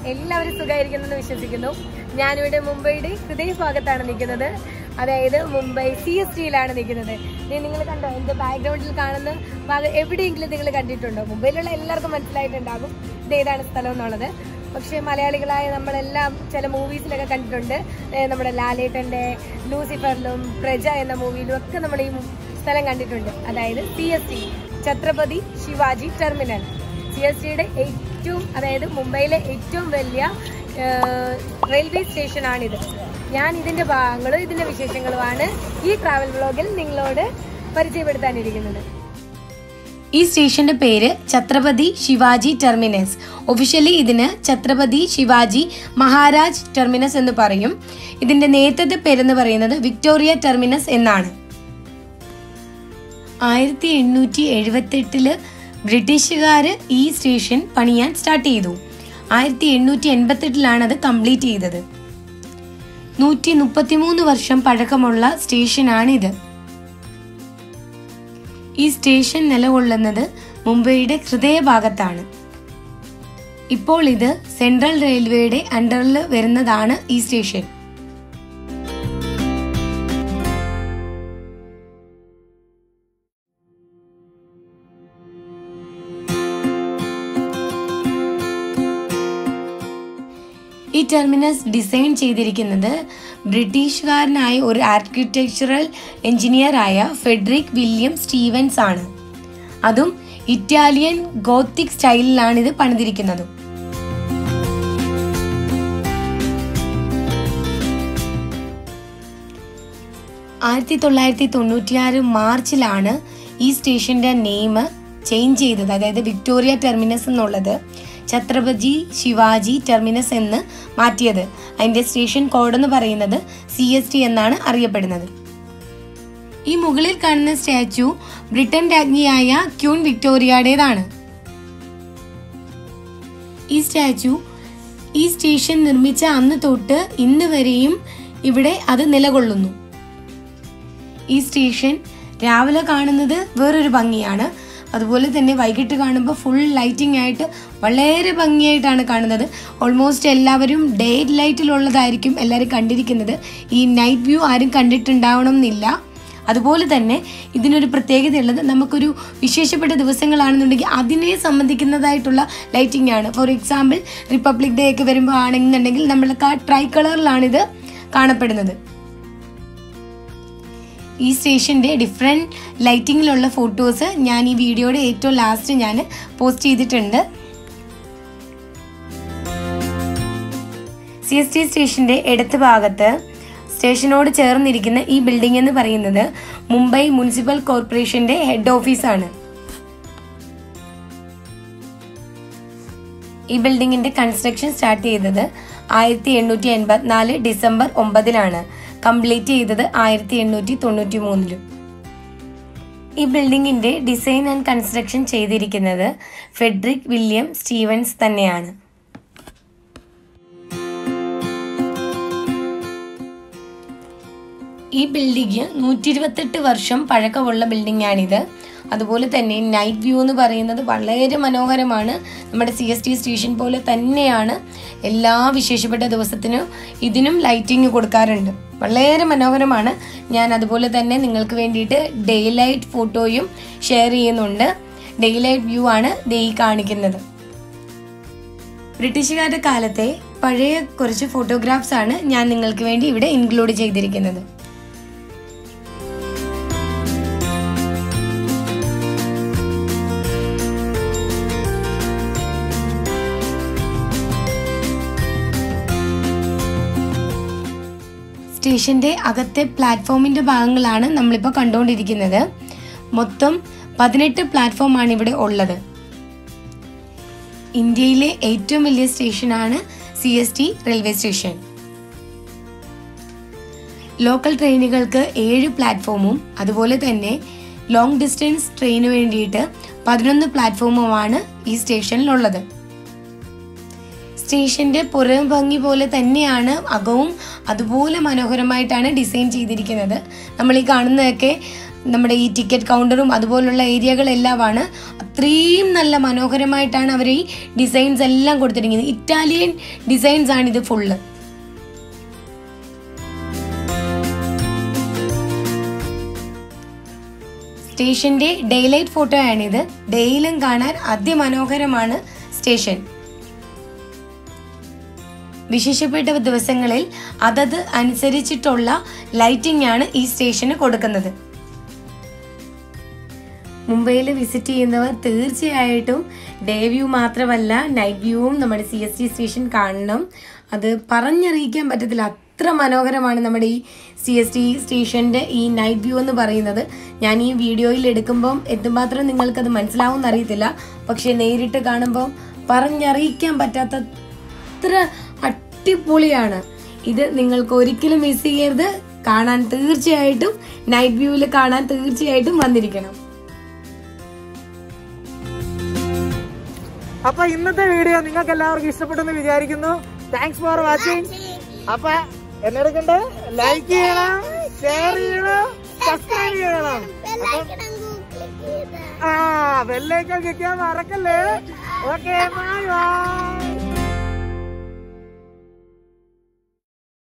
എല്ലാവരും സുഖമായിരിക്കുന്നെന്ന് വിശ്വസിക്കുന്നു ഞാനിവിടെ മുംബൈയുടെ ഹൃദയഭാഗത്താണ് നിൽക്കുന്നത് അതായത് മുംബൈ സി എസ് ടിയിലാണ് നിൽക്കുന്നത് നിങ്ങൾ കണ്ടോ എന്റെ ബാക്ക്ഗ്രൗണ്ടിൽ കാണുന്ന ഭാഗം എവിടെയെങ്കിലും നിങ്ങൾ കണ്ടിട്ടുണ്ടോ മുംബൈയിലുള്ള എല്ലാവർക്കും മനസ്സിലായിട്ടുണ്ടാകും ഇത് ഏതാണ് സ്ഥലം എന്നുള്ളത് പക്ഷേ മലയാളികളായ നമ്മളെല്ലാം ചില മൂവീസിലൊക്കെ കണ്ടിട്ടുണ്ട് ഏ, നമ്മുടെ ലാലേട്ടന്റെ ലൂസിഫറിലും പ്രജ എന്ന മൂവിയിലും ഒക്കെ നമ്മൾ ഈ സ്ഥലം കണ്ടിട്ടുണ്ട് അതായത് C S T Chhatrapati Shivaji terminal C S ടിയുടെ ഏറ്റവും അതായത് മുംബൈയിലെ ഏറ്റവും വലിയ ഏഹ്, റെയിൽവേ സ്റ്റേഷനാണിത് ഞാൻ ഇതിന്റെ ഭാഗങ്ങളും ഇതിന്റെ വിശേഷങ്ങളുമാണ് ഈ ട്രാവൽ വ്ളോഗിൽ നിങ്ങളോട് പരിചയപ്പെടുത്താനിരിക്കുന്നത് ഈ സ്റ്റേഷന്റെ പേര് ഛത്രപതി ശിവാജി ടെർമിനസ് ഒഫീഷ്യലി ഇതിന് ഛത്രപതി ശിവാജി മഹാരാജ് ടെർമിനസ് എന്ന് പറയും ഇതിന്റെ നേരത്തെ പേരെന്ന് പറയുന്നത് വിക്ടോറിയ ടെർമിനസ് എന്നാണ് ആയിരത്തി എണ്ണൂറ്റി എഴുപത്തെട്ടില് ബ്രിട്ടീഷുകാര് ഈ സ്റ്റേഷൻ പണിയാൻ സ്റ്റാർട്ട് ചെയ്തു ആയിരത്തി എണ്ണൂറ്റി എൺപത്തെട്ടിലാണ് അത് കംപ്ലീറ്റ് ചെയ്തത് നൂറ്റി മുപ്പത്തിമൂന്ന് വർഷം പഴക്കമുള്ള സ്റ്റേഷനാണിത് ഈ സ്റ്റേഷൻ നിലകൊള്ളുന്നത് മുംബൈയുടെ ഹൃദയഭാഗത്താണ് ഇപ്പോൾ ഇത് സെൻട്രൽ റെയിൽവേയുടെ അണ്ടറിൽ വരുന്നതാണ് ഈ സ്റ്റേഷൻ ഈ ടെർമിനസ് ഡിസൈൻ ചെയ്തിരിക്കുന്നത് ബ്രിട്ടീഷുകാരനായ ഒരു ആർക്കിടെക്ചറൽ എഞ്ചിനീയർ ആയ ഫെഡറിക് വില്യം സ്റ്റീവൻസ് ആണ് അതും ഇറ്റാലിയൻ ഗോത്തിക് സ്റ്റൈലിലാണ് ഇത് പണിതിരിക്കുന്നത് ആയിരത്തി തൊള്ളായിരത്തി തൊണ്ണൂറ്റിയാറ് മാർച്ചിലാണ് ഈ സ്റ്റേഷന്റെ നെയിം ചേഞ്ച് ചെയ്തത് അതായത് വിക്ടോറിയ ടെർമിനസ് എന്നുള്ളത് ഛത്രപതി ശിവാജി ടെർമിനസ് എന്ന് മാറ്റിയത് അതിന്റെ സ്റ്റേഷൻ കോഡ് എന്ന് പറയുന്നത് സി എസ് ടി എന്നാണ് അറിയപ്പെടുന്നത് ഈ മുകളിൽ കാണുന്ന സ്റ്റാച്ചു ബ്രിട്ടൻ രാജ്ഞിയായ ക്യൂൺ വിക്ടോറിയയുടേതാണ് ഈ സ്റ്റാച്ചു ഈ സ്റ്റേഷൻ നിർമ്മിച്ച അന്ന് തൊട്ട് ഇന്ന് വരെയും ഇവിടെ അത് നിലകൊള്ളുന്നു ഈ സ്റ്റേഷൻ രാവിലെ കാണുന്നത് വേറൊരു ഭംഗിയാണ് അതുപോലെ തന്നെ വൈകിട്ട് കാണുമ്പോൾ ഫുൾ ലൈറ്റിംഗ് ആയിട്ട് വളരെ ഭംഗിയായിട്ടാണ് കാണുന്നത് ഓൾമോസ്റ്റ് എല്ലാവരും ഡേ ലൈറ്റിലുള്ളതായിരിക്കും എല്ലാവരും കണ്ടിരിക്കുന്നത് ഈ നൈറ്റ് വ്യൂ ആരും കണ്ടിട്ടുണ്ടാവണം എന്നില്ല അതുപോലെ തന്നെ ഇതിനൊരു പ്രത്യേകതയുള്ളത് നമുക്കൊരു വിശേഷപ്പെട്ട ദിവസങ്ങളാണെന്നുണ്ടെങ്കിൽ അതിനെ സംബന്ധിക്കുന്നതായിട്ടുള്ള ലൈറ്റിംഗ് ആണ് ഫോർ എക്സാമ്പിൾ റിപ്പബ്ലിക് ഡേ ഒക്കെ വരുമ്പോൾ ആണെന്നുണ്ടെങ്കിൽ നമ്മൾക്ക് ആ ട്രൈ കളറിലാണിത് കാണപ്പെടുന്നത് ഈ സ്റ്റേഷന്റെ ഡിഫറെൻറ്റ് ലൈറ്റിങ്ങിലുള്ള ഫോട്ടോസ് ഞാൻ ഈ വീഡിയോയുടെ ഏറ്റവും ലാസ്റ്റ് ഞാൻ പോസ്റ്റ് ചെയ്തിട്ടുണ്ട് സി എസ് ടി സ്റ്റേഷന്റെ ഇടത്ത് ഭാഗത്ത് സ്റ്റേഷനോട് ചേർന്നിരിക്കുന്ന ഈ ബിൽഡിംഗ് എന്ന് പറയുന്നത് മുംബൈ മുനിസിപ്പൽ കോർപ്പറേഷന്റെ ഹെഡ് ഓഫീസാണ് ഈ ബിൽഡിങ്ങിന്റെ കൺസ്ട്രക്ഷൻ സ്റ്റാർട്ട് ചെയ്തത് ആയിരത്തി എണ്ണൂറ്റി എൺപത്തിനാല് ഡിസംബർ ഒമ്പതിലാണ് കംപ്ലീറ്റ് ചെയ്തത് ആയിരത്തി എണ്ണൂറ്റി തൊണ്ണൂറ്റി മൂന്നിലും ഈ ബിൽഡിങ്ങിന്റെ ഡിസൈൻ ആൻഡ് കൺസ്ട്രക്ഷൻ ചെയ്തിരിക്കുന്നത് ഫെഡറിക് വില്യം സ്റ്റീവൻസ് തന്നെയാണ് ഈ ബിൽഡിംഗ് നൂറ്റി ഇരുപത്തെട്ട് വർഷം പഴക്കമുള്ള ബിൽഡിംഗ് ആണിത് അതുപോലെ തന്നെ നൈറ്റ് വ്യൂ എന്ന് പറയുന്നത് വളരെ മനോഹരമാണ് നമ്മുടെ സി എസ് ടി സ്റ്റേഷൻ പോലെ തന്നെയാണ് എല്ലാ വിശേഷപ്പെട്ട ദിവസത്തിനും ഇതിനും ലൈറ്റിംഗ് കൊടുക്കാറുണ്ട് വളരെ മനോഹരമാണ് ഞാൻ അതുപോലെ തന്നെ നിങ്ങൾക്ക് വേണ്ടിയിട്ട് ഡേ ലൈറ്റ് ഫോട്ടോയും ഷെയർ ചെയ്യുന്നുണ്ട് ഡേ ലൈറ്റ് വ്യൂ ആണ് ദേ ഈ കാണിക്കുന്നത് ബ്രിട്ടീഷുകാരുടെ കാലത്തെ പഴയ കുറച്ച് ഫോട്ടോഗ്രാഫ്സ് ആണ് ഞാൻ നിങ്ങൾക്ക് വേണ്ടി ഇവിടെ ഇൻക്ലൂഡ് ചെയ്തിരിക്കുന്നത് സ്റ്റേഷന്റെ അകത്തെ പ്ലാറ്റ്ഫോമിന്റെ ഭാഗങ്ങളാണ് നമ്മളിപ്പോൾ കണ്ടുകൊണ്ടിരിക്കുന്നത് മൊത്തം പതിനെട്ട് പ്ലാറ്റ്ഫോമാണ് ഇവിടെ ഉള്ളത് ഇന്ത്യയിലെ ഏറ്റവും വലിയ സ്റ്റേഷനാണ് C S T railway station local ട്രെയിനുകൾക്ക് ഏഴ് പ്ലാറ്റ്ഫോമും അതുപോലെ തന്നെ ലോങ് ഡിസ്റ്റൻസ് ട്രെയിന് വേണ്ടിയിട്ട് പതിനൊന്ന് പ്ലാറ്റ്ഫോമുമാണ് ഈ സ്റ്റേഷനിലുള്ളത് സ്റ്റേഷന്റെ പുറം ഭംഗി പോലെ തന്നെയാണ് അകവും അതുപോലെ മനോഹരമായിട്ടാണ് ഡിസൈൻ ചെയ്തിരിക്കുന്നത് നമ്മൾ ഈ കാണുന്നതൊക്കെ നമ്മുടെ ഈ ടിക്കറ്റ് കൗണ്ടറും അതുപോലുള്ള ഏരിയകളെല്ലാമാണ് അത്രയും നല്ല മനോഹരമായിട്ടാണ് അവർ ഈ ഡിസൈൻസ് എല്ലാം കൊടുത്തിരിക്കുന്നത് ഇറ്റാലിയൻ ഡിസൈൻസ് ആണ് ഇത് ഫുള്ള് സ്റ്റേഷന്റെ ഡേലൈറ്റ് ഫോട്ടോ ആണിത് ഡേയിലും കാണാൻ അതിമനോഹരമാണ് സ്റ്റേഷൻ വിശേഷപ്പെട്ട ദിവസങ്ങളിൽ അതത് അനുസരിച്ചിട്ടുള്ള ലൈറ്റിംഗ് ആണ് ഈ സ്റ്റേഷന് കൊടുക്കുന്നത് മുംബൈയിൽ വിസിറ്റ് ചെയ്യുന്നവർ തീർച്ചയായിട്ടും ഡേ വ്യൂ മാത്രമല്ല നൈറ്റ് വ്യൂവും നമ്മുടെ സി എസ് ടി സ്റ്റേഷൻ കാണണം അത് പറഞ്ഞറിയിക്കാൻ പറ്റത്തില്ല അത്ര മനോഹരമാണ് നമ്മുടെ ഈ സി എസ് ടി സ്റ്റേഷൻ്റെ ഈ നൈറ്റ് വ്യൂ എന്ന് പറയുന്നത് ഞാൻ ഈ വീഡിയോയിൽ എടുക്കുമ്പം എന്തുമാത്രം നിങ്ങൾക്കത് മനസ്സിലാവും അറിയത്തില്ല പക്ഷെ നേരിട്ട് കാണുമ്പോൾ പറഞ്ഞറിയിക്കാൻ പറ്റാത്ത അത്ര അടിപൊളിയാണ് ഇത് നിങ്ങൾക്ക് ഒരിക്കലും മിസ് ചെയ്യരുത് കാണാൻ തീർച്ചയായിട്ടും നൈറ്റ് വ്യൂവിൽ കാണാൻ തീർച്ചയായിട്ടും വന്നിരിക്കണം അപ്പൊ ഇന്നത്തെ വീഡിയോ നിങ്ങൾക്ക് എല്ലാവർക്കും ഇഷ്ടപ്പെട്ടെന്ന് വിചാരിക്കുന്നു താങ്ക്സ് ഫോർ വാച്ചിങ് അപ്പൊ എന്നെടുക്കണ്ടേ ലൈക്ക് ചെയ്യണം ഷെയർ ചെയ്യണം സബ്സ്ക്രൈബ് ചെയ്യണം ആ ബെല്ലൈക്കൺ ക്ലിക്ക് ചെയ്യാൻ മറക്കല്ലേ ഓക്കെ ബൈ ബൈ